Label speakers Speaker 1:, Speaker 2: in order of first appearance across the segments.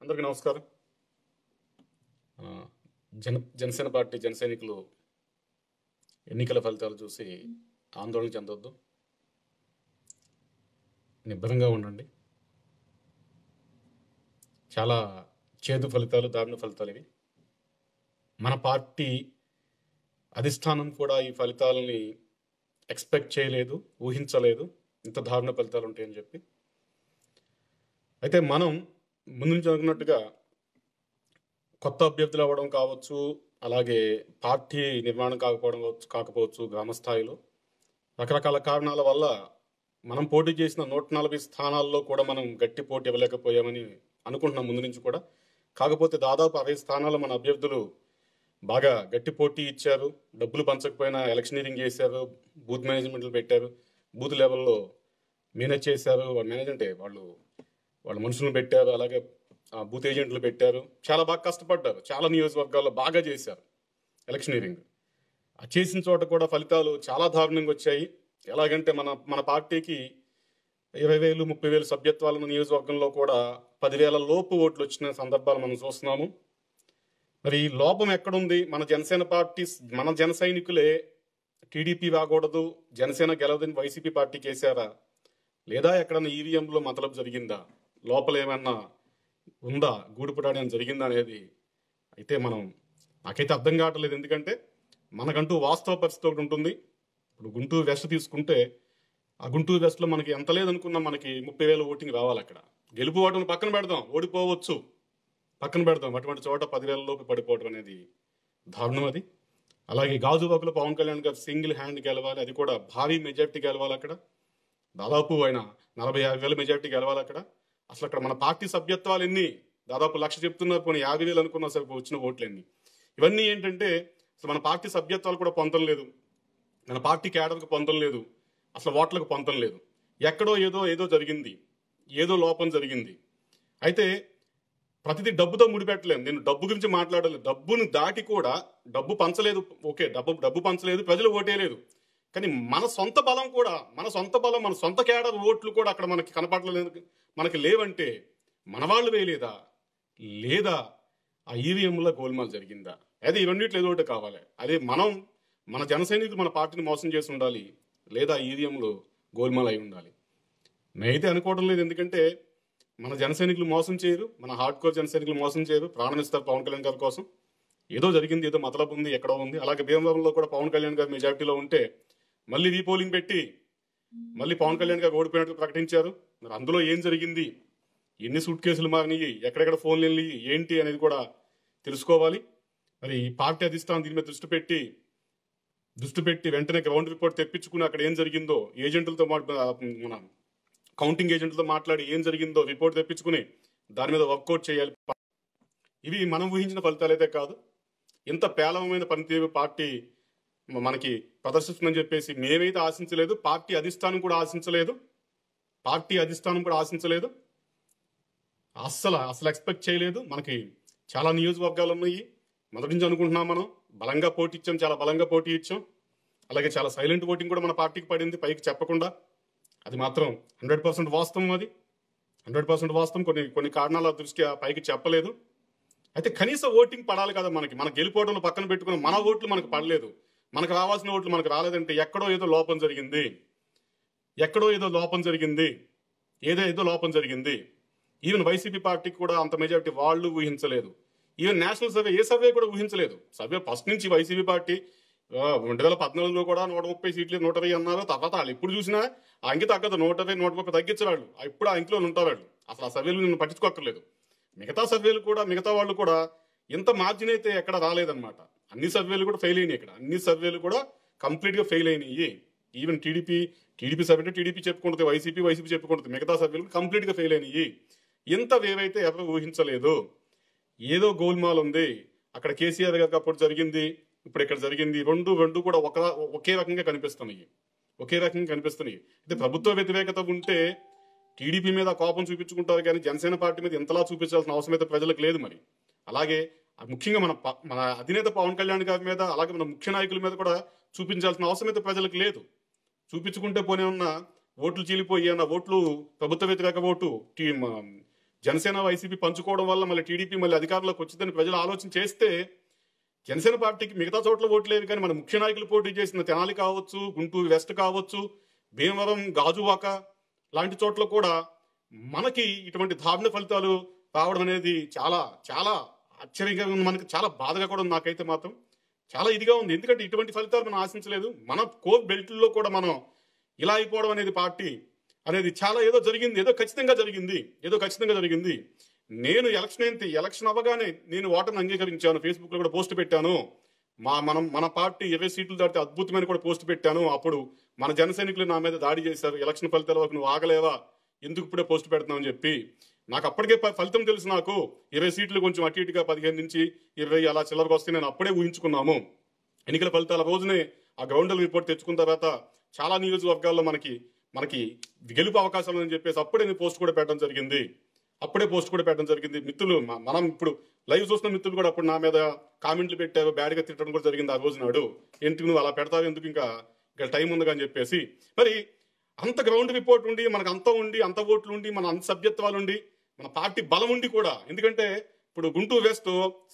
Speaker 1: అందరికీ నమస్కారం ఆ, జన జనసేన పార్టీ జన సైనికులు ఎన్నికల ఫలితాలు చూసి ఆందోళన చెందొద్దు నిబ్బరంగా ఉండండి చాలా చేదు ఫలితాలు దారుణ ఫలితాలు ఇవి మన పార్టీ అధిష్టానం కూడా ఈ ఫలితాలని ఎక్స్పెక్ట్ చేయలేదు ఊహించలేదు ఇంత దారుణ ఫలితాలు ఉంటాయని చెప్పి అయితే మనం ముందు నుంచి అనుకున్నట్టుగా కొత్త అభ్యర్థులు అవ్వడం కావచ్చు అలాగే పార్టీ నిర్మాణం కాకపోవడం కావచ్చు- కాకపోవచ్చు గ్రామ స్థాయిలో రకరకాల కారణాల వల్ల మనం పోటీ చేసిన నూట నలభై స్థానాల్లో కూడా మనం గట్టి పోటీ ఇవ్వలేకపోయామని అనుకుంటున్నాం ముందు నుంచి కూడా కాకపోతే దాదాపు అరవై స్థానాల్లో మన అభ్యర్థులు బాగా గట్టి పోటీ ఇచ్చారు డబ్బులు పంచకపోయినా ఎలక్షనీరింగ్ చేశారు బూత్ మేనేజ్మెంట్లు పెట్టారు బూత్ లెవెల్లో మేనేజ్ చేశారు వాళ్ళు మేనేజ్ అంటే వాళ్ళు వాళ్ళ మనుషులను పెట్టారు అలాగే ఆ, బూత్ ఏజెంట్లు పెట్టారు చాలా బాగా కష్టపడ్డారు చాలా నియోజకవర్గాల్లో బాగా చేశారు ఎలక్షనీరింగ్ ఆ చేసిన చోట కూడా ఫలితాలు చాలా దారుణంగా వచ్చాయి ఎలాగంటే మన మన పార్టీకి ఇరవై వేలు ముప్పై వేలు సభ్యత్వాలు ఉన్న నియోజకవర్గంలో కూడా పదివేల లోపు ఓట్లు వచ్చిన సందర్భాలు మనం చూస్తున్నాము మరి ఈ లోపం ఎక్కడుంది మన జనసేన పార్టీ మన జన సైనికులే టీడీపీ రాకూడదు జనసేన గెలవదని వైసీపీ పార్టీకి వేశారా లేదా ఎక్కడన్నా ఈవీఎంలో మతలబు జరిగిందా లోపల ఏమన్నా ఉందా గూడుపుటాడని జరిగిందా అనేది అయితే మనం నాకైతే అర్థం కావట్లేదు ఎందుకంటే మనకంటూ వాస్తవ పరిస్థితి ఒకటి ఉంటుంది ఇప్పుడు గుంటూరు వెస్ట్ తీసుకుంటే ఆ గుంటూరు వెస్ట్లో మనకి ఎంత లేదనుకున్నా మనకి ముప్పై వేల ఓటింగ్ రావాలి అక్కడ గెలుపు ఓటమి పక్కన పెడదాం ఓడిపోవచ్చు పక్కన పెడదాం అటువంటి చోట పదివేల లోపు పడిపోవడం అనేది దారుణం అది అలాగే గాజువాకులో పవన్ కళ్యాణ్ గారు సింగిల్ హ్యాండ్ గెలవాలి అది కూడా భారీ మెజార్టీ గెలవాలి అక్కడ దాదాపు ఆయన నలభై యాభై వేల మెజార్టీ గెలవాలి అక్కడ అసలు అక్కడ మన పార్టీ సభ్యత్వాలు ఎన్ని దాదాపు లక్ష చెప్తున్నారు పోనీ యాభై వేలు అనుకున్నా సరే వచ్చిన ఓట్లు ఎన్ని ఇవన్నీ ఏంటంటే అసలు మన పార్టీ సభ్యత్వాలు కూడా పొందడం లేదు మన పార్టీ కేడర్కు పొందడం లేదు అసలు ఓట్లకు పొందడం లేదు ఎక్కడో ఏదో ఏదో జరిగింది ఏదో లోపం జరిగింది అయితే ప్రతిదీ డబ్బుతో ముడిపెట్టలేము నేను డబ్బు గురించి మాట్లాడలేదు డబ్బును దాటి కూడా డబ్బు పంచలేదు ఓకే డబ్బు డబ్బు పంచలేదు ప్రజలు ఓటేయలేదు కానీ మన సొంత బలం కూడా మన సొంత బలం మన సొంత కేడర్ ఓట్లు కూడా అక్కడ మనకి కనపడలేదు మనకి లేవంటే మన వాళ్ళు వేయలేదా లేదా ఆ ఈవీఎంలో గోల్మాల్ జరిగిందా అదే ఈ రెండిట్లో ఏదో ఒకటి కావాలి అదే మనం మన జన సైనికులు మన పార్టీని మోసం చేసి ఉండాలి లేదా ఈవీఎంలో గోల్మాల్ అయి ఉండాలి నేనైతే అనుకోవడం లేదు ఎందుకంటే మన జన సైనికులు మోసం చేయరు మన హార్డ్ కోర్ జన సైనికులు మోసం చేయరు ప్రాణం ఇస్తారు పవన్ కళ్యాణ్ గారి కోసం ఏదో జరిగింది ఏదో మతలబు ఉంది ఎక్కడో ఉంది అలాగే భీమవరంలో కూడా పవన్ కళ్యాణ్ గారి మెజార్టీలో ఉంటే మళ్ళీ రీపోలింగ్ పెట్టి మళ్ళీ పవన్ కళ్యాణ్ గారు ఓడిపోయినట్టు ప్రకటించారు మరి అందులో ఏం జరిగింది ఎన్ని సూట్ కేసులు మారినాయి ఎక్కడెక్కడ ఫోన్లు వెళ్ళి ఏంటి అనేది కూడా తెలుసుకోవాలి మరి ఈ పార్టీ అధిష్టానం దీని మీద దృష్టి పెట్టి దృష్టి పెట్టి వెంటనే గ్రౌండ్ రిపోర్ట్ తెప్పించుకుని అక్కడ ఏం జరిగిందో ఏజెంట్లతో మా- మన కౌంటింగ్ ఏజెంట్లతో మాట్లాడి ఏం జరిగిందో రిపోర్ట్ తెప్పించుకుని దాని మీద వర్కౌట్ చేయాలి ఇవి మనం ఊహించిన ఫలితాలు అయితే కాదు ఇంత పేలవమైన పనితీరు పార్టీ మ- మనకి ప్రదర్శిస్తుందని చెప్పేసి మేమైతే ఆశించలేదు పార్టీ అధిష్టానం కూడా ఆశించలేదు పార్టీ అధిష్టానం కూడా ఆశించలేదు అస్సలు అసలు ఎక్స్పెక్ట్ చేయలేదు మనకి చాలా నియోజకవర్గాలు ఉన్నాయి మొదటి నుంచి అనుకుంటున్నాం మనం బలంగా పోటీ ఇచ్చాం చాలా బలంగా పోటీ ఇచ్చాం అలాగే చాలా సైలెంట్ ఓటింగ్ కూడా మన పార్టీకి పడింది పైకి చెప్పకుండా అది మాత్రం హండ్రెడ్ పర్సెంట్ వాస్తవం అది హండ్రెడ్ పర్సెంట్ వాస్తవం కొన్ని కొన్ని కారణాల దృష్ట్యా పైకి చెప్పలేదు అయితే కనీస ఓటింగ్ పడాలి కదా మనకి మన గెలిపోవడంలో పక్కన పెట్టుకుని మన ఓట్లు మనకు పడలేదు మనకు రావాల్సిన ఓట్లు మనకు రాలేదంటే ఎక్కడో ఏదో లోపం జరిగింది ఎక్కడో ఏదో లోపం జరిగింది ఏదో ఏదో లోపం జరిగింది ఈవెన్ వైసీపీ పార్టీకి కూడా అంత మెజారిటీ వాళ్ళు ఊహించలేదు ఈవెన్ నేషనల్ సర్వే ఏ సర్వే కూడా ఊహించలేదు సర్వే ఫస్ట్ నుంచి వైసీపీ పార్టీ ఆ, రెండు వేల పద్నాలుగులో కూడా నూట ముప్పై సీట్లు నూట వెయ్యి అన్నారు తర్వాత వాళ్ళు ఎప్పుడు చూసినా ఆ అంకి తగ్గదు నూట వెయ్యి నూట ముప్పై తగ్గించరాళ్ళు ఇప్పుడు ఆ ఇంట్లో ఉంటారు వాళ్ళు అసలు ఆ సర్వేలు నేను పట్టించుకోక్కర్లేదు మిగతా సర్వేలు కూడా మిగతా వాళ్ళు కూడా ఇంత మార్జిన్ అయితే ఎక్కడ రాలేదన్నమాట అన్ని సర్వేలు కూడా ఫెయిల్ అయినాయి ఇక్కడ అన్ని సర్వేలు కూడా కంప్లీట్ గా ఫెయిల్ అయినాయి even TDP TDP survey TDP చెప్పుకుంటుంది వైసీపీ వైసీపీ చెప్పుకుంటుంది మిగతా సర్వేలు కంప్లీట్ గా ఫెయిల్ అయినాయి ఇంత వేవైతే ఎవరు ఊహించలేదు ఏదో గోల్మాల్ ఉంది అక్కడ కేసీఆర్ గారికి అప్పుడు జరిగింది ఇప్పుడు ఇక్కడ జరిగింది రెండు రెండు కూడా ఒక ఒకే రకంగా కనిపిస్తున్నాయి ఒకే రకంగా కనిపిస్తున్నాయి అయితే ప్రభుత్వ వ్యతిరేకత ఉంటే టీడీపీ మీద కోపం చూపించుకుంటారు కానీ జనసేన పార్టీ మీద ఇంతలా చూపించాల్సిన అవసరం అయితే ప్రజలకు లేదు మరి అలాగే ఆ ముఖ్యంగా మన ప- మన అధినేత పవన్ కళ్యాణ్ గారి మీద అలాగే మన ముఖ్య నాయకుల మీద కూడా చూపించాల్సిన అవసరం అయితే ప్రజలకు లేదు చూపించుకుంటే పోనే ఉన్న ఓట్లు చీలిపోయి అన్న ఓట్లు ప్రభుత్వ వ్యతిరేక ఓటు టీ- మ- జనసేన వైసీపీ పంచుకోవడం వల్ల మళ్ళీ టీడీపీ మళ్ళీ అధికారంలోకి వచ్చిందని ప్రజలు ఆలోచన చేస్తే జనసేన పార్టీకి మిగతా చోట్ల ఓట్లు లేవు కానీ మన ముఖ్య నాయకులు పోటీ చేసిన తెనాలి కావచ్చు గుంటూరు వెస్ట్ కావచ్చు భీమవరం గాజువాక లాంటి చోట్ల కూడా మనకి ఇటువంటి దారుణ ఫలితాలు రావడం అనేది చాలా చాలా ఆశ్చర్యంగా ఉంది మనకి చాలా బాధగా కూడా ఉంది నాకైతే మాత్రం చాలా ఇదిగా ఉంది ఎందుకంటే ఇటువంటి ఫలితాలు మనం ఆశించలేదు మన కోర్ బెల్ట్లో కూడా మనం ఇలా అయిపోవడం అనేది పార్టీ అనేది చాలా ఏదో జరిగింది ఏదో ఖచ్చితంగా జరిగింది ఏదో ఖచ్చితంగా జరిగింది నేను ఎలక్షన్ అయితే ఎలక్షన్ అవ్వగానే నేను ఓటర్ని అంగీకరించాను ఫేస్బుక్ లో కూడా పోస్ట్ పెట్టాను మా మనం మన పార్టీ ఇరవై సీట్లు దాటితే అద్భుతమైన కూడా పోస్ట్ పెట్టాను అప్పుడు మన జన సైనికులు నా మీద దాడి చేశారు ఎలక్షన్ ఫలితాల వరకు నువ్వు ఆగలేవా ఎందుకు ఇప్పుడే పోస్ట్ పెడుతున్నావు అని చెప్పి నాకు అప్పటికే ఫ- ఫలితం తెలుసు నాకు ఇరవై సీట్లు కొంచెం అటు ఇటుగా పదిహేను నుంచి ఇరవై అలా చిల్లరకు వస్తే నేను అప్పుడే ఊహించుకున్నాము ఎన్నికల ఫలితాల రోజునే ఆ గ్రౌండల్ రిపోర్ట్ తెచ్చుకున్న తర్వాత చాలా నియోజకవర్గాల్లో మనకి మనకి గెలుపు అవకాశాలు అని చెప్పేసి అప్పుడే నేను పోస్ట్ కూడా పెట్టడం జరిగింది అప్పుడే పోస్ట్ కూడా పెట్టడం జరిగింది మిత్రులు మ- మనం ఇప్పుడు లైవ్ చూస్తున్న మిత్రులు కూడా అప్పుడు నా మీద కామెంట్లు పెట్టారు బ్యాడ్గా తిట్టడం కూడా జరిగింది ఆ రోజు నాడు ఎందుకు నువ్వు అలా పెడతావు ఎందుకు ఇంకా ఇంకా టైం ఉందిగా అని చెప్పేసి మరి అంత గ్రౌండ్ రిపోర్ట్ ఉండి మనకు అంత ఉండి అంత ఓట్లు ఉండి మన అంత సభ్యత్వాలు ఉండి మన పార్టీ బలం ఉండి కూడా ఎందుకంటే ఇప్పుడు గుంటూరు వేస్తూ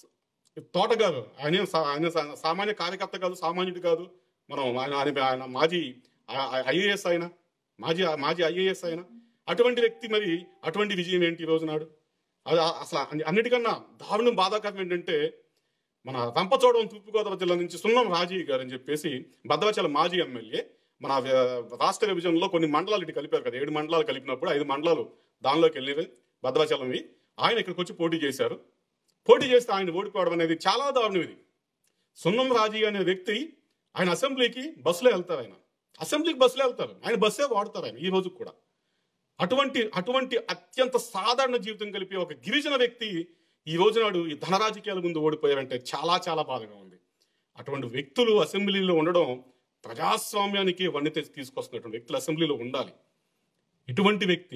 Speaker 1: తోటగారు ఆయన ఏం సా- ఆయన సా- సామాన్య కార్యకర్త కాదు సామాన్యుడు కాదు మనం ఆయన ఆయన ఆయన మాజీ ఐఏఎస్ ఆయన మాజీ మాజీ ఐఏఎస్ ఆయన అటువంటి వ్యక్తి మరి అటువంటి విజయం ఏంటి ఈ రోజు నాడు అది ఆ- అసలు అన్ని- అన్నిటికన్నా దారుణం బాధాకరం ఏంటంటే మన రంపచోడవరం తూర్పుగోదావరి జిల్లా నుంచి సున్నం రాజీవ్ గారు అని చెప్పేసి భద్రాచలం మాజీ ఎమ్మెల్యే మన వ్య- రాష్ట్ర విభజనలో కొన్ని మండలాలు ఇటు కలిపారు కదా ఏడు మండలాలు కలిపినప్పుడు ఐదు మండలాలు దానిలోకి వెళ్ళినవి భద్రాచలంవి ఆయన ఇక్కడికి వచ్చి పోటీ చేశారు పోటీ చేస్తే ఆయన ఓడిపోవడం అనేది చాలా దారుణం ఇది సున్నం రాజీ అనే వ్యక్తి ఆయన అసెంబ్లీకి బస్సులో వెళ్తారు ఆయన అసెంబ్లీకి బస్సులో వెళ్తారు ఆయన బస్సే వాడతారు ఆయన ఈ రోజు కూడా అటువంటి అటువంటి అత్యంత సాధారణ జీవితం కలిపి ఒక గిరిజన వ్యక్తి ఈ రోజు నాడు ఈ ధన రాజకీయాల ముందు ఓడిపోయారంటే చాలా చాలా బాధగా ఉంది అటువంటి వ్యక్తులు అసెంబ్లీలో ఉండడం ప్రజాస్వామ్యానికి వన్నె తెచ్చి తీసుకొస్తున్నటువంటి వ్యక్తులు అసెంబ్లీలో ఉండాలి ఇటువంటి వ్యక్తి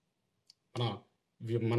Speaker 1: మన మన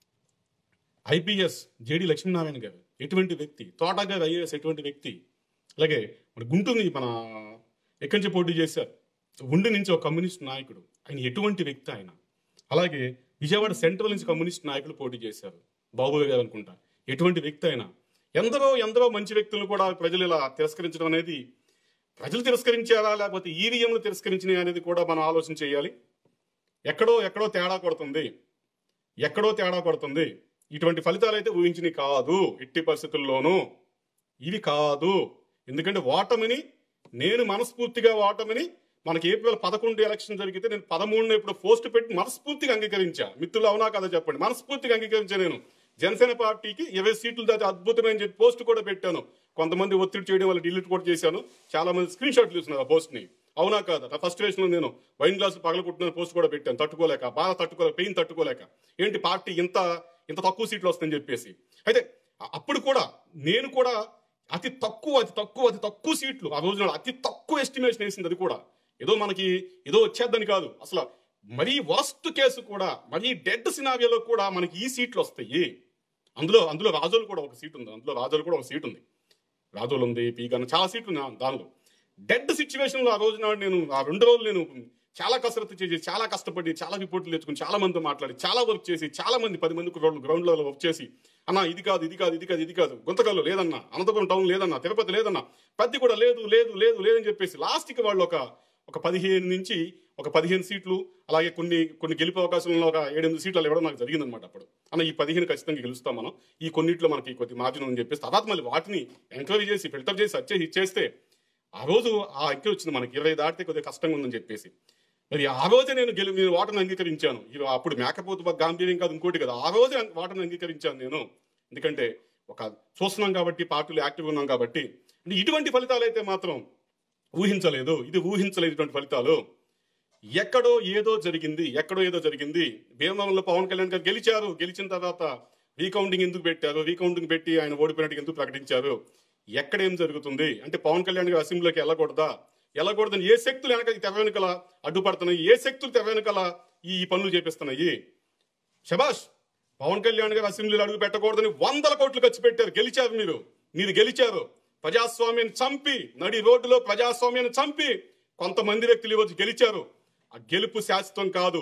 Speaker 1: ఐపీఎస్ జేడి లక్ష్మీనారాయణ గారు ఎటువంటి వ్యక్తి తోట గారు ఐఏఎస్ ఎటువంటి వ్యక్తి అలాగే మన గుంటూరు మన ఎక్కడి నుంచి పోటీ చేశారు ఉండి నుంచి ఒక కమ్యూనిస్ట్ నాయకుడు ఆయన ఎటువంటి వ్యక్తి ఆయన అలాగే విజయవాడ సెంట్రల్ నుంచి కమ్యూనిస్ట్ నాయకులు పోటీ చేశారు బాబు గారు అనుకుంటా ఎటువంటి వ్యక్తి అయినా ఎందరో ఎందరో మంచి వ్యక్తులను కూడా ప్రజలు ఇలా తిరస్కరించడం అనేది ప్రజలు తిరస్కరించారా లేకపోతే ఈవీఎంలు తిరస్కరించినాయి అనేది కూడా మనం ఆలోచన చేయాలి ఎక్కడో ఎక్కడో తేడా కొడుతుంది ఎక్కడో తేడా కొడుతుంది ఇటువంటి ఫలితాలు అయితే ఊహించినవి కాదు ఎట్టి పరిస్థితుల్లోనూ ఇవి కాదు ఎందుకంటే ఓటమిని నేను మనస్ఫూర్తిగా ఓటమిని మనకి ఏప్రిల్ పదకొండు ఎలక్షన్ జరిగితే నేను పదమూడున ఇప్పుడు పోస్ట్ పెట్టి మనస్ఫూర్తిగా అంగీకరించా మిత్రులు అవునా కదా చెప్పండి మనస్ఫూర్తిగా అంగీకరించా నేను జనసేన పార్టీకి ఇరవై సీట్లు దాటి అద్భుతమైన చెప్పి పోస్ట్ కూడా పెట్టాను కొంతమంది ఒత్తిడి చేయడం వల్ల డిలీట్ కూడా చేశాను చాలా మంది స్క్రీన్ షాట్లు చూస్తున్నారు ఆ పోస్ట్ ని అవునా కాదా నా ఫస్ట్ వేషన్ లో నేను వైన్ గ్లాస్ పగలగొట్టిన పోస్ట్ కూడా పెట్టాను తట్టుకోలేక బాధ తట్టుకోలేక పెయిన్ తట్టుకోలేక ఏంటి పార్టీ ఇంత ఇంత తక్కువ సీట్లు వస్తుందని చెప్పేసి అయితే అ- అప్పుడు కూడా నేను కూడా అతి తక్కువ అతి తక్కువ అతి తక్కువ సీట్లు ఆ రోజున అతి తక్కువ ఎస్టిమేషన్ వేసింది అది కూడా ఏదో మనకి ఏదో వచ్చేద్దని కాదు అసలు మరీ వరస్ట్ కేసు కూడా మరీ డెడ్ సినారియోలో కూడా మనకి ఈ సీట్లు వస్తాయి అందులో అందులో రాజోలు కూడా ఒక సీట్ ఉంది అందులో రాజోలు కూడా ఒక సీట్ ఉంది రాజోలు ఉంది పీకన్న చాలా సీట్లు ఉన్నాయి దానిలో డెడ్ సిచ్యువేషన్లో ఆ రోజు నాడు నేను ఆ రెండు రోజులు నేను చాలా కసరత్తు చేసి చాలా కష్టపడి చాలా రిపోర్ట్లు తెచ్చుకుని చాలా మందితో మాట్లాడి చాలా వర్క్ చేసి చాలా మంది పది మందికి గ్రౌండ్ గ్రౌండ్లో వర్క్ చేసి అన్న ఇది కాదు ఇది కాదు ఇది కాదు ఇది కాదు గుంతకల్లో లేదన్నా అనంతపురం టౌన్ లేదన్నా తిరుపతి లేదన్నా పత్తి కూడా లేదు లేదు లేదు లేదని చెప్పేసి లాస్ట్కి వాళ్ళు ఒక ఒక పదిహేను నుంచి ఒక పదిహేను సీట్లు అలాగే కొన్ని కొన్ని గెలిపే అవకాశంలో ఒక ఏడెనిమిది సీట్లు అలా ఇవ్వడం నాకు జరిగిందనమాట అప్పుడు అన్న ఈ పదిహేను ఖచ్చితంగా గెలుస్తాం మనం ఈ కొన్నిట్లో మనకి కొద్ది మార్జిన్ అని చెప్పేసి తర్వాత మళ్ళీ వాటిని ఎంక్వైరీ చేసి ఫిల్టర్ చేసి వచ్చేసి ఇచ్చేస్తే ఆ రోజు ఆ అంకె వచ్చింది మనకి ఇరవై దాటితే కొద్దిగా కష్టంగా ఉందని చెప్పేసి మరి ఆ రోజే నేను గెలు నేను ఓటర్ని అంగీకరించాను ఇది అప్పుడు మేకపోతు బా- గాంభీర్యం కాదు ఇంకోటి కదా ఆ రోజే ఓటర్ని అంగీకరించాను నేను ఎందుకంటే ఒక చూస్తున్నాం కాబట్టి పార్టీలు యాక్టివ్ ఉన్నాం కాబట్టి అంటే ఇటువంటి ఫలితాలు అయితే మాత్రం ఊహించలేదు ఇది ఊహించలేదు ఇటువంటి ఫలితాలు ఎక్కడో ఏదో జరిగింది ఎక్కడో ఏదో జరిగింది భీమవరంలో పవన్ కళ్యాణ్ గారు గెలిచారు గెలిచిన తర్వాత రీకౌంటింగ్ ఎందుకు పెట్టారు రీకౌంటింగ్ పెట్టి ఆయన ఓడిపోయినట్టు ఎందుకు ప్రకటించారు ఎక్కడ ఏం జరుగుతుంది అంటే పవన్ కళ్యాణ్ గారు అసెంబ్లీలోకి వెళ్ళకూడదా వెళ్ళకూడదని ఏ శక్తులు వెనక తెర వెనుకల అడ్డుపడుతున్నాయి ఏ శక్తులు తెర వెనుకల ఈ ఈ పనులు చేపిస్తున్నాయి శబాష్ పవన్ కళ్యాణ్ గారు అసెంబ్లీలో అడుగు పెట్టకూడదని వందల కోట్లు ఖర్చు పెట్టారు గెలిచారు మీరు మీరు గెలిచారు ప్రజాస్వామ్యాన్ని చంపి నడి రోడ్డులో ప్రజాస్వామ్యాన్ని చంపి కొంతమంది వ్యక్తులు ఈరోజు గెలిచారు ఆ గెలుపు శాశ్వతం కాదు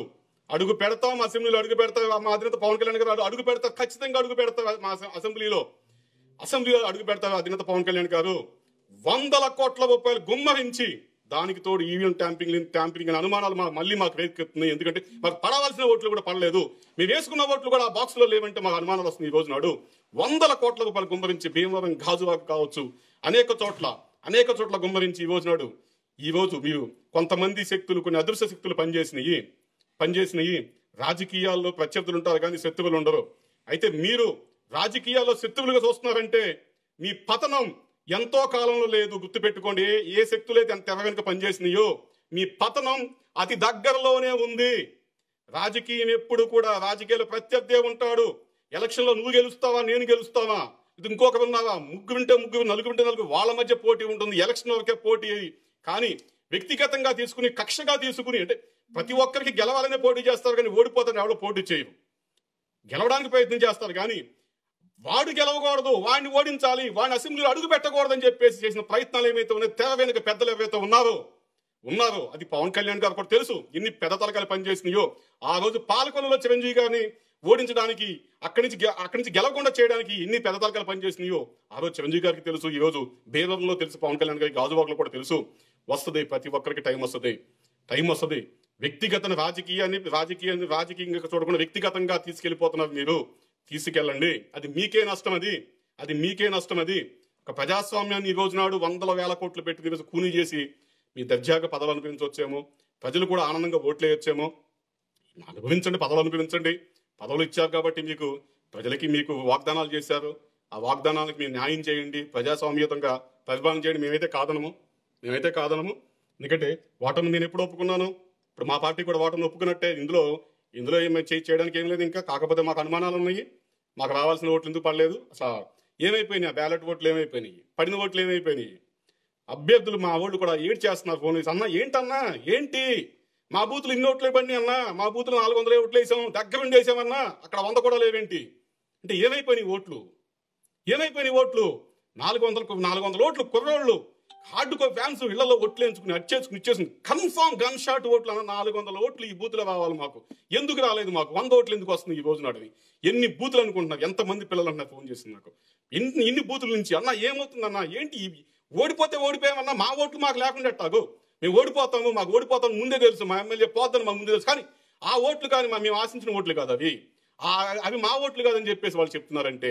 Speaker 1: అడుగు పెడతాం అసెంబ్లీలో అడుగు పెడతాం మా అధినేత పవన్ కళ్యాణ్ గారు అడుగు పెడతా ఖచ్చితంగా అడుగు పెడతా మా అసె- అసెంబ్లీలో అసెంబ్లీలో అడుగు పెడతారు అధినేత పవన్ కళ్యాణ్ గారు వందల కోట్ల రూపాయలు గుమ్మరించి దానికి తోడు ఈవీఎం ట్యాంపింగ్ ట్యాంపింగ్ అనే అనుమానాలు మా మళ్ళీ మాకు రేకెత్తున్నాయి ఎందుకంటే మాకు పడవలసిన ఓట్లు కూడా పడలేదు మేము వేసుకున్న ఓట్లు కూడా ఆ బాక్స్ లో లేవంటే మాకు అనుమానాలు వస్తుంది ఈ రోజు నాడు వందల కోట్ల రూపాయలు గుమ్మరించి భీమవరం గాజువాక కావచ్చు అనేక చోట్ల అనేక చోట్ల గుమ్మరించి ఈ రోజు నాడు ఈ రోజు మీరు కొంతమంది శక్తులు కొన్ని అదృశ్య శక్తులు పనిచేసినాయి పనిచేసినాయి రాజకీయాల్లో ప్రత్యర్థులు ఉంటారు కానీ శత్రువులు ఉండరు అయితే మీరు రాజకీయాల్లో శత్రువులుగా చూస్తున్నారంటే మీ పతనం ఎంతో కాలంలో లేదు గుర్తుపెట్టుకోండి ఏ ఏ శక్తులైతే ఎంత తెర వెనుక పనిచేసినాయో మీ పతనం అతి దగ్గరలోనే ఉంది రాజకీయం ఎప్పుడు కూడా రాజకీయాలు ప్రత్యర్థే ఉంటాడు ఎలక్షన్ లో నువ్వు గెలుస్తావా నేను గెలుస్తావా ఇది ఇంకొకరు ఉన్నావా ముగ్గురు ఉంటే ముగ్గురు నలుగురు ఉంటే నలుగురు వాళ్ళ మధ్య పోటీ ఉంటుంది ఎలక్షన్ వరకే పోటీ కానీ వ్యక్తిగతంగా తీసుకుని కక్షగా తీసుకుని అంటే ప్రతి ఒక్కరికి గెలవాలనే పోటీ చేస్తారు కానీ ఓడిపోతారు ఎవడో పోటీ చేయరు గెలవడానికి ప్రయత్నం చేస్తారు కానీ వాడు గెలవకూడదు వాడిని ఓడించాలి వాడిని అసెంబ్లీలో అడుగు పెట్టకూడదని చెప్పేసి చేసిన ప్రయత్నాలు ఏమైతే ఉన్నాయో తెర వెనుక పెద్దలు ఎవరైతే ఉన్నారో ఉన్నారు అది పవన్ కళ్యాణ్ గారు కూడా తెలుసు ఎన్ని పెద్ద తలకాలు పనిచేసినాయో ఆ రోజు పాలకొల్లులో చిరంజీవి గారిని ఓడించడానికి అక్కడి నుంచి గె- అక్కడి నుంచి గెలవకుండా చేయడానికి ఎన్ని పెద్ద తలకాలు పనిచేసినాయో ఆ రోజు చిరంజీవి గారికి తెలుసు ఈ రోజు బేదర్లో తెలుసు పవన్ కళ్యాణ్ గారికి గాజువాకలో కూడా తెలుసు వస్తుంది ప్రతి ఒక్కరికి టైం వస్తుంది టైం వస్తుంది వ్యక్తిగత రాజకీయాన్ని రాజకీయాన్ని రాజకీయంగా చూడకుండా వ్యక్తిగతంగా తీసుకెళ్లిపోతున్నారు మీరు తీసుకెళ్ళండి అది మీకే నష్టం అది అది మీకే నష్టం అది ఒక ప్రజాస్వామ్యాన్ని ఈ రోజు నాడు వందల వేల కోట్లు పెట్టి ఈరోజు కూనీ చేసి మీ దర్జాగా పదవులు అనుభవించవచ్చేమో ప్రజలు కూడా ఆనందంగా ఓట్లు వేయొచ్చేమో అనుభవించండి పదవులు అనుభవించండి పదవులు ఇచ్చారు కాబట్టి మీకు ప్రజలకి మీకు వాగ్దానాలు చేశారు ఆ వాగ్దానాలకు మీరు న్యాయం చేయండి ప్రజాస్వామ్యతంగా పరిపాలన చేయండి మేమైతే కాదనము మేమైతే కాదనము ఎందుకంటే ఓటమి నేను ఎప్పుడు ఒప్పుకున్నాను ఇప్పుడు మా పార్టీ కూడా ఓటమి ఒప్పుకున్నట్టే ఇందులో ఇందులో ఏమి చే- చేయడానికి ఏం లేదు ఇంకా కాకపోతే మాకు అనుమానాలు ఉన్నాయి మాకు రావాల్సిన ఓట్లు ఎందుకు పడలేదు అసలు ఏమైపోయినాయి ఆ బ్యాలెట్ ఓట్లు ఏమైపోయినాయి పడిన ఓట్లు ఏమైపోయినాయి అభ్యర్థులు మా వాళ్ళు కూడా ఏడ్ చేస్తున్నారు ఫోన్ చేసి అన్న ఏంటన్నా ఏంటి మా బూతులు ఇన్ని ఓట్లే బండి అన్నా మా బూతులు నాలుగు వందల ఓట్లు వేసాం దగ్గరుండి వేసామన్నా అక్కడ వంద కూడా లేవేంటి అంటే ఏమైపోయినాయి ఓట్లు ఏమైపోయినాయి ఓట్లు నాలుగు వందల నాలుగు వందల ఓట్లు కుర్రోళ్ళు హార్డ్ కో ఫ్యాన్స్ ఇళ్లలో ఓట్లు ఎంచుకుని అచ్చేసుకుని ఇచ్చేసుకుని కన్ఫామ్ గన్ షాట్ ఓట్లు అన్న నాలుగు వందల ఓట్లు ఈ బూతులు రావాలి మాకు ఎందుకు రాలేదు మాకు వంద ఓట్లు ఎందుకు వస్తుంది ఈ రోజు నాటివి ఎన్ని బూతులు అనుకుంటున్నారు ఎంతమంది పిల్లలు అంటున్నారు ఫోన్ చేసింది నాకు ఎన్ని ఎన్ని బూతుల నుంచి అన్న ఏమవుతుందన్న ఏంటి ఇవి? ఓడిపోతే ఓడిపోయామన్నా మా ఓట్లు మాకు లేకుండా ఎట్టాగు మేము ఓడిపోతాము మాకు ఓడిపోతాము ముందే తెలుసు మా ఎమ్మెల్యే పోతాను మాకు ముందే తెలుసు కానీ ఆ ఓట్లు కానీ మా మేము ఆశించిన ఓట్లు కాదు అవి ఆ- అవి మా ఓట్లు కాదని చెప్పేసి వాళ్ళు చెప్తున్నారంటే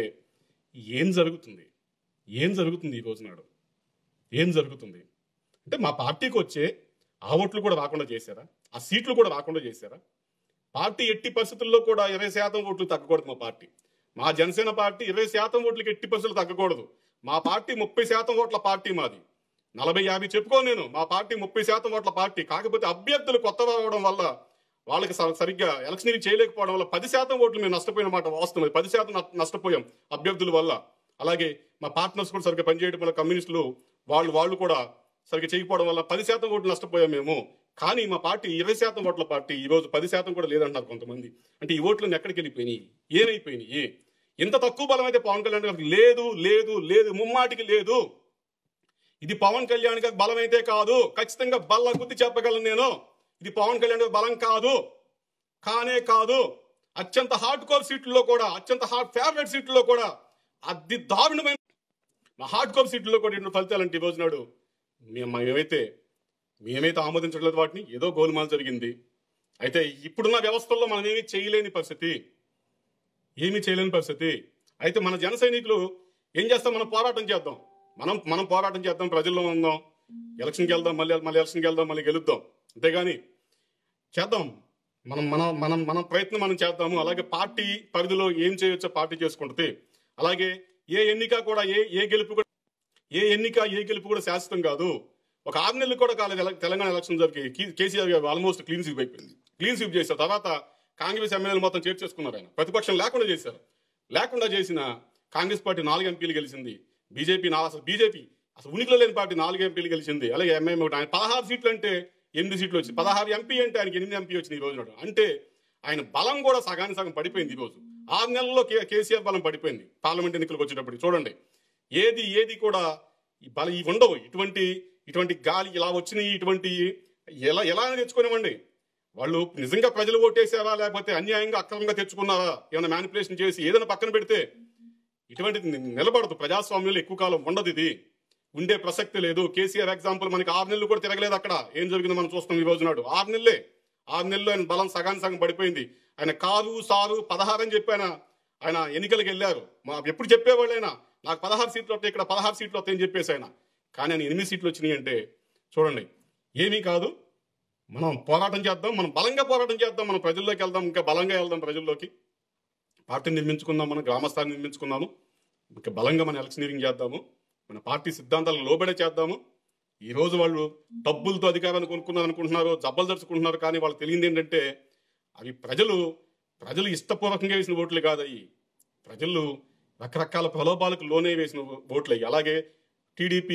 Speaker 1: ఏం జరుగుతుంది ఏం జరుగుతుంది ఈ రోజు నాడు ఏం జరుగుతుంది అంటే మా పార్టీకి వచ్చే ఆ ఓట్లు కూడా రాకుండా చేశారా ఆ సీట్లు కూడా రాకుండా చేశారా పార్టీ ఎట్టి పరిస్థితుల్లో కూడా ఇరవై శాతం ఓట్లు తగ్గకూడదు మా పార్టీ మా జనసేన పార్టీ ఇరవై శాతం ఓట్లకి ఎట్టి పరిస్థితులు తగ్గకూడదు మా పార్టీ ముప్పై శాతం ఓట్ల పార్టీ మాది నలభై యాభై చెప్పుకోను నేను మా పార్టీ ముప్పై శాతం ఓట్ల పార్టీ కాకపోతే అభ్యర్థులు కొత్తగా అవడం వల్ల వాళ్ళకి స- సరిగ్గా ఎలక్షన్ చేయలేకపోవడం వల్ల పది శాతం ఓట్లు మేము నష్టపోయిన మాట వాస్తవం అది. పది శాతం నష్ట- నష్టపోయాం అభ్యర్థుల వల్ల అలాగే మా పార్ట్నర్స్ కూడా సరిగ్గా పనిచేయడం వల్ల కమ్యూనిస్టులు వాళ్ళు వాళ్ళు కూడా సరిగ్గా చేయకపోవడం వల్ల పది శాతం ఓట్లు నష్టపోయాం మేము కానీ మా పార్టీ ఇరవై శాతం ఓట్ల పార్టీ ఈ రోజు పది శాతం కూడా లేదంటున్నారు కొంతమంది అంటే ఈ ఓట్లను ఎక్కడికి వెళ్ళిపోయినాయి ఏమైపోయినాయి ఇంత తక్కువ బలం అయితే పవన్ కళ్యాణ్ గారికి లేదు లేదు లేదు ముమ్మాటికి లేదు ఇది పవన్ కళ్యాణ్ గారి బలం అయితే కాదు ఖచ్చితంగా బల్ల గుర్తి చెప్పగలను నేను ఇది పవన్ కళ్యాణ్ గారి బలం కాదు కానే కాదు అత్యంత హార్డ్ కోర్ సీట్లలో కూడా అత్యంత హార్డ్ ఫేవరెట్ సీట్లలో కూడా అతి దారుణమైన మా హార్డ్ కోర్ సీట్లలో కూడా ఎన్నో ఫలితాలంటే ఈ రోజు నాడు మేము మేమైతే మేమైతే ఆమోదించట్లేదు వాటిని ఏదో గోలుమాల జరిగింది అయితే ఇప్పుడున్న వ్యవస్థల్లో మనం ఏమీ చేయలేని పరిస్థితి ఏమీ చేయలేని పరిస్థితి అయితే మన జన సైనికులు ఏం చేస్తాం మనం పోరాటం చేద్దాం మనం మనం పోరాటం చేద్దాం ప్రజల్లో ఉందాం ఎలక్షన్కి వెళ్దాం మళ్ళీ మళ్ళీ ఎలక్షన్కి వెళ్దాం మళ్ళీ గెలుద్దాం అంతేగాని చేద్దాం మనం మనం మనం మన ప్రయత్నం మనం చేద్దాము అలాగే పార్టీ పరిధిలో ఏం చేయొచ్చో పార్టీ చేసుకుంటుంది అలాగే ఏ ఎన్నిక కూడా ఏ ఏ గెలుపు కూడా ఏ ఎన్నిక ఏ గెలుపు కూడా శాశ్వతం కాదు ఒక ఆరు నెలలు కూడా కాలేదు ఎల- తెలంగాణ ఎలక్షన్ జరిగి K- KCR garu almost clean sweep అయిపోయింది క్లీన్ స్వీప్ చేశారు తర్వాత కాంగ్రెస్ ఎమ్మెల్యేలు మొత్తం చేర్చేసుకున్నారు ఆయన ప్రతిపక్షం లేకుండా చేశారు లేకుండా చేసిన కాంగ్రెస్ పార్టీ నాలుగు ఎంపీలు గెలిచింది బీజేపీ నా అసలు బీజేపీ అసలు ఉనికిలో లేని పార్టీ నాలుగు ఎంపీలు గెలిచింది అలాగే ఎంఐఎం ఒకటి ఆయన పదహారు సీట్లు అంటే ఎనిమిది సీట్లు వచ్చి పదహారు ఎంపీ అంటే ఆయనకి ఎనిమిది ఎంపీ వచ్చింది ఈ రోజు నాడు అంటే ఆయన బలం కూడా సగానికి సగం పడిపోయింది ఈ రోజు ఆరు నెలల్లో కే- కేసీఆర్ బలం పడిపోయింది పార్లమెంట్ ఎన్నికలకు వచ్చేటప్పుడు చూడండి ఏది ఏది కూడా ఈ బల ఇవి ఉండవు ఇటువంటి ఇటువంటి గాలి ఇలా వచ్చినాయి ఇటువంటి ఎలా ఎలా అని తెచ్చుకోనివ్వండి వాళ్ళు నిజంగా ప్రజలు ఓటేసారా లేకపోతే అన్యాయంగా అక్రమంగా తెచ్చుకున్నారా ఏమైనా మ్యానిపులేషన్ చేసి ఏదైనా పక్కన పెడితే ఇటువంటిది ని- నిలబడదు ప్రజాస్వామ్యంలో ఎక్కువ కాలం ఉండదు ఇది ఉండే ప్రసక్తి లేదు కేసీఆర్ ఎగ్జాంపుల్ మనకి ఆరు నెలలు కూడా తిరగలేదు అక్కడ ఏం జరిగిందో మనం చూస్తాం ఈ రోజు నాడు ఆరు నెలలే ఆరు నెలలు ఆయన బలం సగానికి సగం పడిపోయింది ఆయన కారు సారు పదహారు అని చెప్పి ఆయన ఆయన ఎన్నికలకు వెళ్ళారు మా ఎప్పుడు చెప్పేవాళ్ళు ఆయన నాకు పదహారు సీట్లు వస్తాయి ఇక్కడ పదహారు సీట్లు వస్తాయని చెప్పేసి ఆయన కానీ ఆయన ఎనిమిది సీట్లు వచ్చినాయి అంటే చూడండి ఏమీ కాదు మనం పోరాటం చేద్దాం మనం బలంగా పోరాటం చేద్దాం మనం ప్రజల్లోకి వెళ్దాం ఇంకా బలంగా వెళ్దాం ప్రజల్లోకి పార్టీని నిర్మించుకుందాం మనం గ్రామస్థాయిని నిర్మించుకుందాము ఇంకా బలంగా మనం ఎలక్షనీరింగ్ చేద్దాము మన పార్టీ సిద్ధాంతాలకు లోబడే చేద్దాము ఈ రోజు వాళ్ళు డబ్బులతో అధికారాన్ని కొనుక్కున్నారు అనుకుంటున్నారు జబ్బలు జరుచుకుంటున్నారు కానీ వాళ్ళు తెలియంది ఏంటంటే అవి ప్రజలు ప్రజలు ఇష్టపూర్వకంగా వేసిన ఓట్లు కాదు అవి ప్రజలు రకరకాల ప్రలోభాలకు లోనే వేసిన ఓట్లు అయ్యి అలాగే టీడీపీ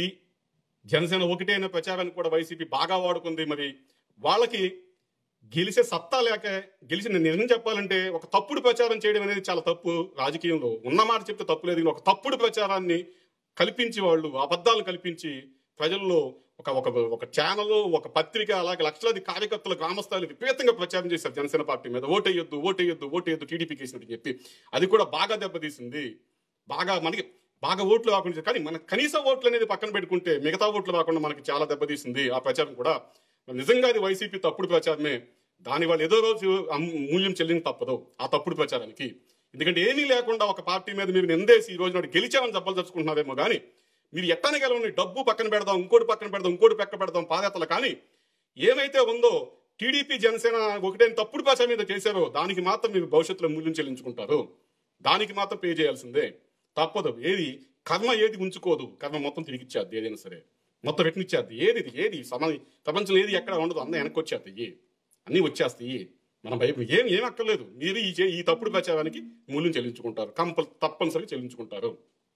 Speaker 1: జనసేన ఒకటే అనే ప్రచారాన్ని కూడా వైసీపీ బాగా వాడుకుంది మరి వాళ్ళకి గెలిచే సత్తా లేక గెలిచి నేను నిజం చెప్పాలంటే ఒక తప్పుడు ప్రచారం చేయడం అనేది చాలా తప్పు రాజకీయంలో ఉన్న మాట చెప్తే తప్పు లేదు కానీ ఒక తప్పుడు ప్రచారాన్ని కల్పించి వాళ్ళు అబద్ధాలను కల్పించి ప్రజల్లో ఒక ఒక ఒక ఛానల్ ఒక పత్రిక అలాగే లక్షలాది కార్యకర్తలు గ్రామస్థాయిలు విపరీతంగా ప్రచారం చేశారు జనసేన పార్టీ మీద ఓటేయొద్దు ఓటేయొద్దు ఓటేయొద్దు టీడీపీకి వేసినట్టు చెప్పి అది కూడా బాగా దెబ్బతీసింది బాగా మనకి బాగా ఓట్లు రాకుండా కానీ మన కనీస ఓట్లు అనేది పక్కన పెట్టుకుంటే మిగతా ఓట్లు రాకుండా మనకి చాలా దెబ్బతీసింది ఆ ప్రచారం కూడా మరి నిజంగా అది వైసీపీ తప్పుడు ప్రచారమే దాని వాళ్ళు ఏదో రోజు అమ్- మూల్యం చెల్లింది తప్పదు ఆ తప్పుడు ప్రచారానికి ఎందుకంటే ఏమీ లేకుండా ఒక పార్టీ మీద మీరు నిందేసి ఈ రోజు నాడు గెలిచామని జబ్బలు తెచ్చుకుంటున్నారేమో కానీ మీరు ఎట్టని గెలవని డబ్బు పక్కన పెడదాం ఇంకోటి పక్కన పెడదాం ఇంకోటి పక్కన పెడదాం పాదయాత్రలు కానీ ఏమైతే ఉందో టీడీపీ జనసేన ఒకటే తప్పుడు ప్రచారం మీద చేశారో దానికి మాత్రం మీరు భవిష్యత్తులో మూల్యం చెల్లించుకుంటారు దానికి మాత్రం పే చేయాల్సిందే తప్పదు ఏది కర్మ ఏది ఉంచుకోదు కర్మ మొత్తం తిరిగిచ్చేద్ది ఏదైనా సరే మొత్తం రెట్నిచ్చేద్ది ఏది ఇది ఏది సమ ప్రపంచంలో ఏది ఎక్కడ ఉండదు అన్న వెనక్కి వచ్చేస్తాయి అన్నీ వచ్చేస్తాయి మనం భయం ఏం ఏం అక్కర్లేదు మీరు ఈ చే- ఈ తప్పుడు ప్రచారానికి మూల్యం చెల్లించుకుంటారు కంపల్ తప్పనిసరిగా చెల్లించుకుంటారు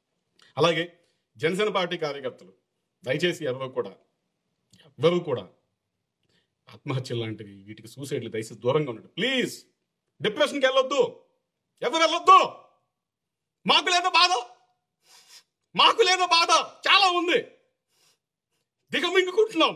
Speaker 1: అలాగే జనసేన పార్టీ కార్యకర్తలు దయచేసి ఎవరు కూడా ఎవరు కూడా ఆత్మహత్యలు లాంటివి వీటికి సూసైడ్లు దయచేసి దూరంగా ఉండండి ప్లీజ్ డిప్రెషన్కి వెళ్ళొద్దు ఎవరు వెళ్ళొద్దు మాకు లేదా బాధ మాకు లేదా బాధ చాలా ఉంది దిగమింగుకుంటున్నాం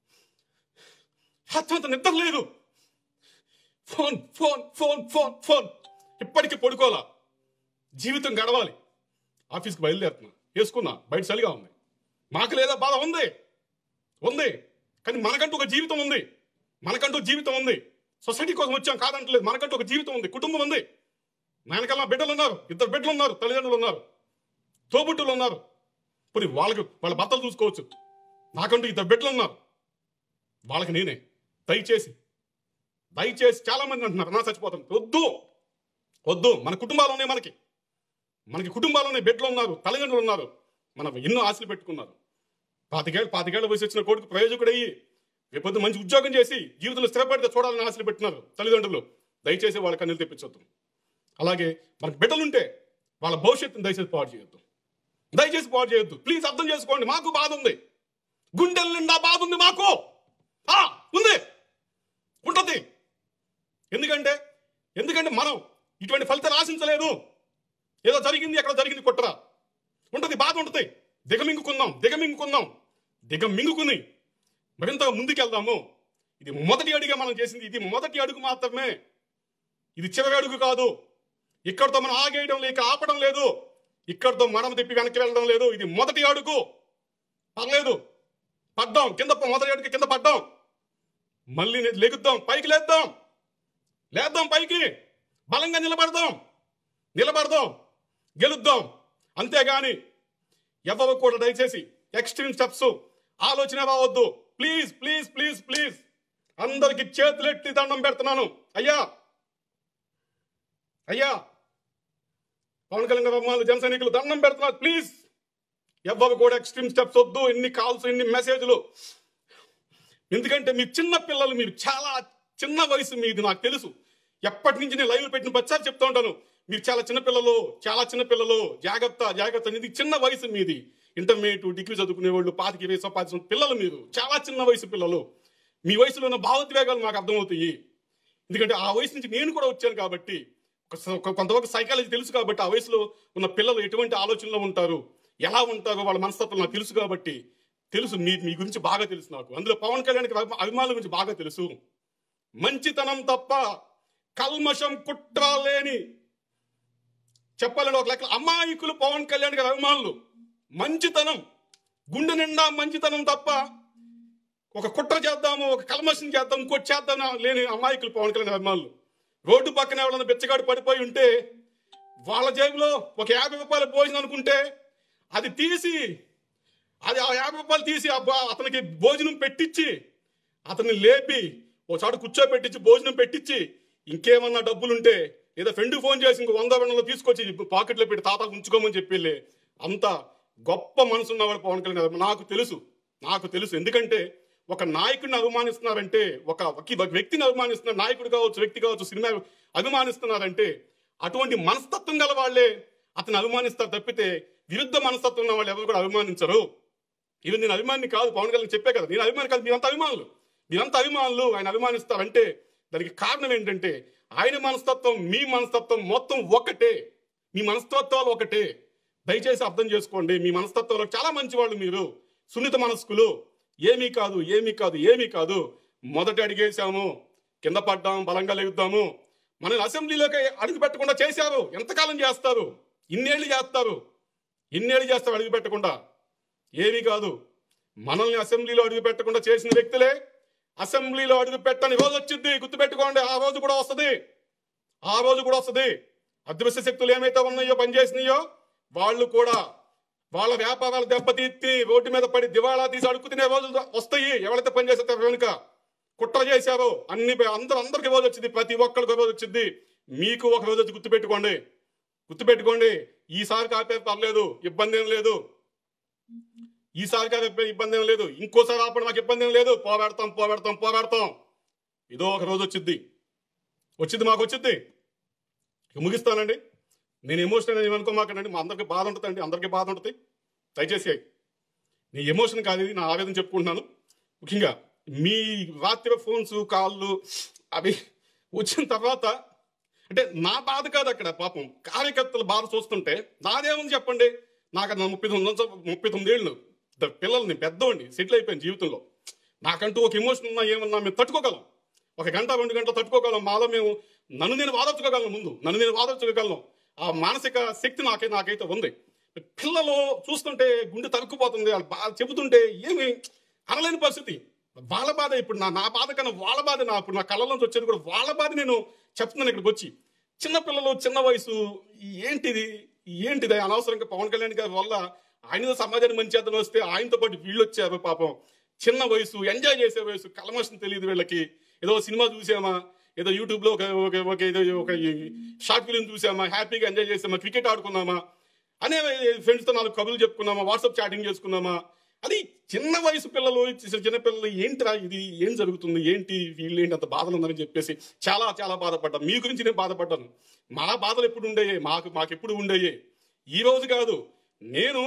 Speaker 1: హత్యంత నిద్ర లేదు phone phone phone phone phone ఇప్పటికీ పడుకోవాలా జీవితం గడవాలి ఆఫీస్కి బయలుదేరుతున్నా వేసుకున్నా బయట చలిగా ఉంది మాకు లేదా బాధ ఉంది ఉంది కానీ మనకంటూ ఒక జీవితం ఉంది మనకంటూ జీవితం ఉంది సొసైటీ కోసం వచ్చాం కాదంటలేదు మనకంటూ ఒక జీవితం ఉంది కుటుంబం ఉంది నాయనకల్లా బిడ్డలు ఉన్నారు ఇద్దరు బిడ్డలు ఉన్నారు తల్లిదండ్రులు ఉన్నారు తోబుట్టులు ఉన్నారు ఇప్పుడు వాళ్ళకి వాళ్ళ భర్తలు చూసుకోవచ్చు నాకంటూ ఇద్దరు బిడ్డలు ఉన్నారు వాళ్ళకి నేనే దయచేసి దయచేసి చాలా మంది అంటున్నారు నా చచ్చిపోతాం వద్దు వద్దు మన కుటుంబాలు ఉన్నాయి మనకి మనకి కుటుంబాలు ఉన్నాయి బిడ్డలు ఉన్నారు తల్లిదండ్రులు ఉన్నారు మనం ఎన్నో ఆశలు పెట్టుకున్నారు పాతికేళ్ళు పాతికేళ్ళ వయసు వచ్చిన కొడుకు ప్రయోజకుడయ్యి రేపొద్దు మంచి ఉద్యోగం చేసి జీవితంలో స్థిరపడితే చూడాలని ఆశలు పెట్టినారు తల్లిదండ్రులు దయచేసి వాళ్ళ కన్నులు తెప్పించొద్దు అలాగే మనకు బిడ్డలుంటే వాళ్ళ భవిష్యత్తుని దయచేసి పాడు చేయొద్దు దయచేసి పాడు చేయొద్దు ప్లీజ్ అర్థం చేసుకోండి మాకు బాధ ఉంది గుండెల నిండా బాధ ఉంది మాకు ఆ, ఉంది ఉంటుంది ఎందుకంటే ఎందుకంటే మనం ఇటువంటి ఫలితాలు ఆశించలేదు ఏదో జరిగింది ఎక్కడ జరిగింది కొట్టరా ఉంటుంది బాధ ఉంటుంది దిగమింగుకుందాం దిగమింగుకుందాం దిగమింగుకుని మరింత ముందుకెళ్దాము ఇది మొదటి అడుగే మనం చేసింది ఇది మొదటి అడుగు మాత్రమే ఇది చివరి అడుగు కాదు ఇక్కడతో మనం ఆగేయడం లేక ఆపడం లేదు ఇక్కడతో మనం తిప్పి వెనక్కి వెళ్ళడం లేదు ఇది మొదటి అడుగు పర్లేదు పడ్డాం కింద ప- మొదటి అడుగు కింద పడ్డాం మళ్ళీ నే- లెగుద్దాం పైకి లేద్దాం లేద్దాం పైకి బలంగా నిలబడదాం నిలబడదాం గెలుద్దాం అంతేగాని ఎవరు కూడా దయచేసి ఎక్స్ట్రీమ్ స్టెప్స్ ఆలోచన రావద్దు ప్లీజ్ ప్లీజ్ ప్లీజ్ ప్లీజ్ అందరికి చేతులెట్టి దండం పెడుతున్నాను అయ్యా అయ్యా పవన్ కళ్యాణ్ గారు అమ్మాయిలు జన సైనికులు దండం పెడుతున్నారు ప్లీజ్ ఎవరు కూడా ఎక్స్ట్రీమ్ స్టెప్స్ వద్దు ఎన్ని కాల్స్ ఎన్ని మెసేజ్లు ఎందుకంటే మీరు చిన్న పిల్లలు మీరు చాలా చిన్న వయసు మీది నాకు తెలుసు ఎప్పటి నుంచి నేను లైవ్ పెట్టిన ప్రచారం చెప్తూ ఉంటాను మీరు చాలా చిన్న పిల్లలు చాలా చిన్న పిల్లలు జాగ్రత్త జాగ్రత్త ఇది చిన్న వయసు మీది ఇంటర్మీడియట్ డిగ్రీ చదువుకునే వాళ్ళు పాతికి వయసు పాతి పిల్లలు మీరు చాలా చిన్న వయసు పిల్లలు మీ వయసులో ఉన్న భావోద్వేగాలు నాకు అర్థమవుతాయి ఎందుకంటే ఆ వయసు నుంచి నేను కూడా వచ్చాను కాబట్టి ఒక స- ఒక- కొంతవరకు సైకాలజీ తెలుసు కాబట్టి ఆ వయసులో ఉన్న పిల్లలు ఎటువంటి ఆలోచనలో ఉంటారు ఎలా ఉంటారో వాళ్ళ మనస్తత్వం నాకు తెలుసు కాబట్టి తెలుసు మీ మీ గురించి బాగా తెలుసు నాకు అందులో పవన్ కళ్యాణ్కి అభిమా- అభిమానుల గురించి బాగా తెలుసు మంచితనం తప్ప కల్మషం కుట్ర లేని చెప్పాలండి ఒక లెక్క అమాయకులు పవన్ కళ్యాణ్ గారి అభిమానులు మంచితనం గుండె నిండా మంచితనం తప్ప ఒక కుట్ర చేద్దాము ఒక కల్మషం చేద్దాం ఇంకోటి చేద్దాం లేని అమాయకులు పవన్ కళ్యాణ్ గారి అభిమానులు రోడ్డు పక్కన ఎవరైనా బిచ్చగాడు పడిపోయి ఉంటే వాళ్ళ జేబులో ఒక యాభై రూపాయల భోజనం అనుకుంటే అది తీసి అది ఆ యాభై రూపాయలు తీసి ఆ బా- అతనికి భోజనం పెట్టించి అతన్ని లేపి ఓ చాటు కూర్చోబెట్టించి భోజనం పెట్టించి ఇంకేమన్నా డబ్బులుంటే ఏదో ఫ్రెండ్ ఫోన్ చేసి ఇంకో వంద వందలు తీసుకొచ్చి పాకెట్లో పెట్టి తాత ఉంచుకోమని చెప్పి అంత గొప్ప మనసున్నవాడు పవన్ కళ్యాణ్ గారు. నాకు తెలుసు నాకు తెలుసు ఎందుకంటే ఒక నాయకుడిని అభిమానిస్తున్నారంటే ఒక ఒక వ్యక్తిని అభిమానిస్తున్నారు నాయకుడు కావచ్చు వ్యక్తి కావచ్చు సినిమా అభిమానిస్తున్నారంటే అటువంటి మనస్తత్వం గల వాళ్ళే అతను అభిమానిస్తారు తప్పితే విరుద్ధ మనస్తత్వం ఉన్న వాళ్ళు ఎవరు కూడా అభిమానించరు ఇవి నేను అభిమాని కాదు పవన్ కళ్యాణ్ చెప్పే కదా నేను అభిమాని కాదు మీరంతా అభిమానులు మీరంతా అభిమానులు ఆయన అభిమానిస్తారంటే దానికి కారణం ఏంటంటే ఆయన మనస్తత్వం మీ మనస్తత్వం మొత్తం ఒకటే మీ మనస్తత్వాలు ఒకటే దయచేసి అర్థం చేసుకోండి మీ మనస్తత్వంలో చాలా మంచి వాళ్ళు మీరు సున్నిత మనస్కులు ఏమీ కాదు ఏమీ కాదు ఏమీ కాదు మొదట అడిగేశాము కింద పడ్డాం బలంగా లేగుద్దాము మనల్ని అసెంబ్లీలోకి అడుగు పెట్టకుండా చేశారు ఎంతకాలం చేస్తారు ఇన్నేళ్ళు చేస్తారు ఇన్నేళ్ళు చేస్తారు అడుగు పెట్టకుండా ఏమీ కాదు మనల్ని అసెంబ్లీలో అడుగు పెట్టకుండా చేసిన వ్యక్తులే అసెంబ్లీలో అడుగు పెట్టని రోజు వచ్చింది గుర్తుపెట్టుకోండి ఆ రోజు కూడా వస్తుంది ఆ రోజు కూడా వస్తుంది అదృశ్య శక్తులు ఏమైతే ఉన్నాయో పనిచేసినాయో వాళ్ళు కూడా వాళ్ళ వ్యాపారాలు దెబ్బతీత్తి రోడ్డు మీద పడి దివాళా తీసి అడుగు తినే రోజులు వస్తాయి ఎవరైతే పనిచేస్తారో వెనుక కుట్ర చేశారో అన్ని అందరూ అందరికి రోజు వచ్చింది ప్రతి ఒక్కరికి ఒక రోజు వచ్చింది మీకు ఒక రోజు వచ్చి గుర్తుపెట్టుకోండి గుర్తుపెట్టుకోండి ఈసారి కాపే పర్లేదు ఇబ్బంది ఏం లేదు ఈసారి కాపే ఇబ్బంది ఏం లేదు ఇంకోసారి ఆపడం మాకు ఇబ్బంది ఏం లేదు పోరాడతాం పోరాడతాం పోరాడతాం ఇదో ఒక రోజు వచ్చింది వచ్చింది మాకు వచ్చింది ఇక ముగిస్తానండి నేను ఎమోషన్ అనేది అనుకోమాకండి మా అందరికి బాధ ఉంటుందండి అందరికీ బాధ ఉంటుంది దయచేసి నీ ఎమోషన్ కాదు ఇది నా ఆవేదన చెప్పుకుంటున్నాను ముఖ్యంగా మీ రాత్రి ఫోన్స్ కాళ్ళు అవి వచ్చిన తర్వాత అంటే నా బాధ కాదు అక్కడ పాపం కార్యకర్తల బాధ చూస్తుంటే నాదేముంది చెప్పండి నాకు అది నా ముప్పై తొమ్మిది సంవత్సరాలు ముప్పై తొమ్మిది ఏళ్ళు ద- పిల్లల్ని పెద్దోండి సెటిల్ అయిపోయింది జీవితంలో నాకంటూ ఒక ఎమోషన్ ఉన్నా ఏమన్నా మేము తట్టుకోగలం ఒక గంట రెండు గంటలు తట్టుకోగలం మాలో మేము నన్ను నేను వాదర్చుకోగలను ముందు నన్ను నేను వాదర్చుకోగలను ఆ మానసిక శక్తి నాకై నాకైతే ఉంది పిల్లలు చూస్తుంటే గుండె తరుక్కుపోతుంది వాళ్ళు బాధ చెబుతుంటే ఏమి అనలేని పరిస్థితి వాళ్ళ బాధ ఇప్పుడు నా నా బాధ కన్నా వాళ్ళ బాధ నా ఇప్పుడు నా కళ్ళలోంచి వచ్చేది కూడా వాళ్ళ బాధ నేను చెప్తున్నాను ఇక్కడికి వచ్చి చిన్న పిల్లలు చిన్న వయసు ఏంటిది ఏంటిది అనవసరంగా పవన్ కళ్యాణ్ గారి వల్ల ఆయన సమాజానికి మంచి అతను వస్తే ఆయనతో పాటు వీళ్ళు వచ్చారు పాపం చిన్న వయసు ఎంజాయ్ చేసే వయసు కలమషం తెలియదు వీళ్ళకి ఏదో సినిమా చూసామా ఏదో యూట్యూబ్ లో ఒక ఒక ఒక ఏదో ఒక షార్ట్ ఫిలిం చూసామా హ్యాపీగా ఎంజాయ్ చేసామా క్రికెట్ ఆడుకున్నామా అనే ఫ్రెండ్స్తో నాలుగు కబుర్లు చెప్పుకున్నామా వాట్సాప్ చాటింగ్ చేసుకున్నామా అది చిన్న వయసు పిల్లలు చి- చిన్న పిల్లలు ఏంటిరా ఇది ఏం జరుగుతుంది ఏంటి వీళ్ళు ఏంటి అంత బాధలు ఉందని చెప్పేసి చాలా చాలా బాధపడ్డాను మీ గురించి నేను బాధపడ్డాను మా బాధలు ఎప్పుడు ఉండేయే మాకు మాకు ఎప్పుడు ఉండేయే ఈ రోజు కాదు నేను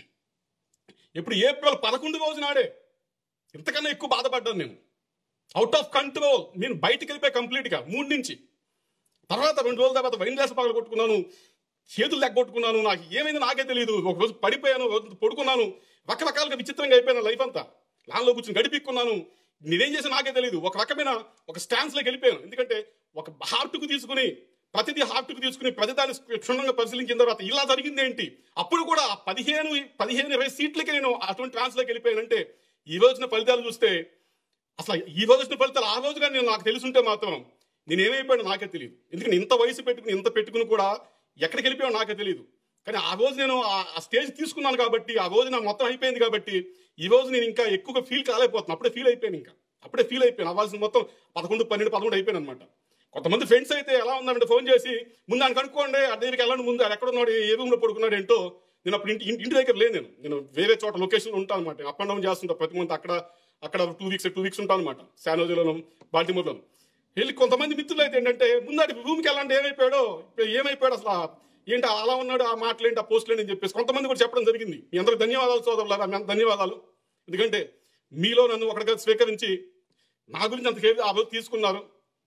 Speaker 1: ఇప్పుడు ఏప్రిల్ పదకొండు రోజు నాడే ఇంతకన్నా ఎక్కువ బాధపడ్డాను నేను అవుట్ ఆఫ్ కంట్రోల్ నేను బయటికి వెళ్ళిపోయి కంప్లీట్గా మూడు నుంచి తర్వాత రెండు రోజుల తర్వాత వైన్ గ్లాస్ పగల కొట్టుకున్నాను చేతులు లెగ్గొట్టుకున్నాను నాకు ఏమైంది నాకే తెలియదు ఒక రోజు పడిపోయాను ఒక రోజు పడుకున్నాను రకరకాలుగా విచిత్రంగా అయిపోయాను లైఫ్ అంతా లాన్లో కూర్చొని గడిపిక్కున్నాను నేనేం చేసి నాకే తెలియదు ఒక రకమైన ఒక స్టాన్స్లోకి వెళ్ళిపోయాను ఎందుకంటే ఒక హార్ట్కు తీసుకుని ప్రతిదీ హార్ట్కు తీసుకుని ప్రతిదాన్ని క్షుణ్ణంగా పరిశీలించిన తర్వాత ఇలా జరిగింది ఏంటి అప్పుడు కూడా ఆ పదిహేను పదిహేను ఇరవై సీట్లకి నేను అటువంటి ట్రాన్స్లోకి వెళ్ళిపోయానంటే ఈ రోజున ఫలితాలు చూస్తే అసలు ఈ రోజు వచ్చిన ఫలితాలు ఆ రోజుగా నేను నాకు తెలుసుంటే మాత్రం నేను ఏమైపోయాడో నాకే తెలియదు ఎందుకంటే ఇంత వయసు పెట్టుకుని ఇంత పెట్టుకుని కూడా ఎక్కడికి వెళ్ళిపోయాడో నాకే తెలియదు కానీ ఆ రోజు నేను ఆ- ఆ స్టేజ్ తీసుకున్నాను కాబట్టి ఆ రోజు నాకు మొత్తం అయిపోయింది కాబట్టి ఈ రోజు నేను ఇంకా ఎక్కువగా ఫీల్ కాలేకపోతున్నాను అప్పుడే ఫీల్ అయిపోయాను ఇంకా అప్పుడే ఫీల్ అయిపోయాను అవ్వాల్సిన మొత్తం పదకొండు పన్నెండు పదకొండు అయిపోయాను అనమాట కొంతమంది ఫ్రెండ్స్ అయితే ఎలా ఉందంటే ఫోన్ చేసి ముందు ఆయన కనుక్కోండి ఆ దగ్గరికి వెళ్ళండి ముందు ఆయన ఎక్కడ ఉన్నాడు ఏ రూమ్లో పడుకున్నాడు ఏంటో నేను అప్పుడు ఇంటి ఇంటి దగ్గర లేను నేను నేను వేరే చోట లొకేషన్ ఉంటాను అనమాట అప్ అండ్ డౌన్ చేస్తుంటా ప్రతి మంత్ అక్కడ అక్కడ టూ వీక్స్ టూ వీక్స్ ఉంటాను అనమాట శానోజీలోను బాల్టిమోర్లోను వెళ్ళి కొంతమంది మిత్రులు అయితే ఏంటంటే ముందటి రూమ్కి వెళ్ళండి ఏమైపోయాడో ఇప్పుడు ఏమైపోయాడు అసలు ఆ- ఏంటి అలా ఉన్నాడు ఆ మాటలు ఏంటి ఆ పోస్టులు ఏంటి అని చెప్పేసి కొంతమంది కూడా చెప్పడం జరిగింది మీ అందరికి ధన్యవాదాలు సోదరులారా మీ అందరికి ధన్యవాదాలు ఎందుకంటే మీలో నన్ను ఒకటిగా స్వీకరించి నా గురించి అంత కేర్ ఆ రోజు తీసుకున్నారు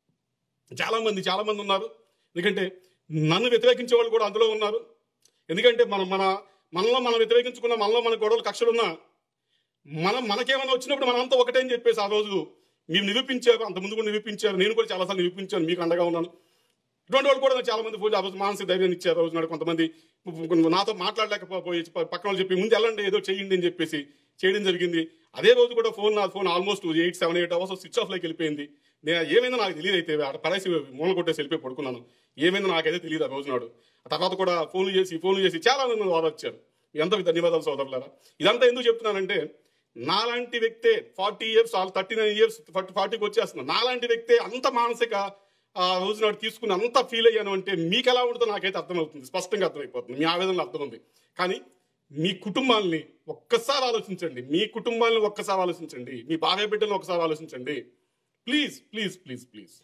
Speaker 1: చాలా మంది చాలా మంది ఉన్నారు ఎందుకంటే నన్ను వ్యతిరేకించే వాళ్ళు కూడా అందులో ఉన్నారు ఎందుకంటే మనం మన మనలో మనం వ్యతిరేకించుకున్న మనలో మన గొడవలు కక్షలున్నా మనం మనకేమైనా వచ్చినప్పుడు మనంతా ఒకటే అని చెప్పేసి ఆ రోజు మీరు నిరూపించారు అంత ముందు కూడా నిరూపించారు నేను కూడా చాలాసార్లు నిరూపించాను మీకు అండగా ఉన్నాను ఇటువంటి వాళ్ళు కూడా నాకు చాలా మంది ఫోన్ ఆ రోజు మానసిక ధైర్యాన్ని ఇచ్చారు ఆ రోజు నాడు కొంతమంది నాతో మాట్లాడలేకపోయి పక్కన వాళ్ళు చెప్పి ముందు వెళ్ళండి ఏదో చేయండి అని చెప్పేసి చేయడం జరిగింది అదే రోజు కూడా ఫోన్ నా phone almost eight seven eight hours switch off లోకి వెళ్ళిపోయింది నేను ఏమైందో నాకు తెలియదు అయితే ఆడ పడేసి మూల కొట్టేసి వెళ్ళిపోయి పడుకున్నాను ఏమైందో నాకైతే తెలియదు ఆ రోజు నాడు ఆ తర్వాత కూడా ఫోన్లు చేసి ఫోన్లు చేసి చాలా మంది వాదొచ్చారు ఎంతో ధన్యవాదాలు సోదరులారా ఇదంతా ఎందుకు చెప్తున్నానంటే నాలాంటి వ్యక్తే forty years thirty nine years ఫార్టీకి వచ్చేస్తున్నా నాలాంటి వ్యక్తే అంత మానసిక ఆ రోజు నాడు తీసుకుని అంత ఫీల్ అయ్యాను అంటే మీకు ఎలా ఉంటుందో నాకైతే అర్థమవుతుంది స్పష్టంగా అర్థమైపోతుంది మీ ఆవేదనలో అర్థం ఉంది కానీ మీ కుటుంబాల్ని ఒక్కసారి ఆలోచించండి మీ కుటుంబాలను ఒక్కసారి ఆలోచించండి మీ భార్య బిడ్డలను ఒకసారి ఆలోచించండి please please please please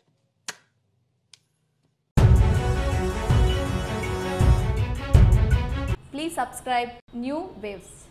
Speaker 2: Please subscribe New Waves.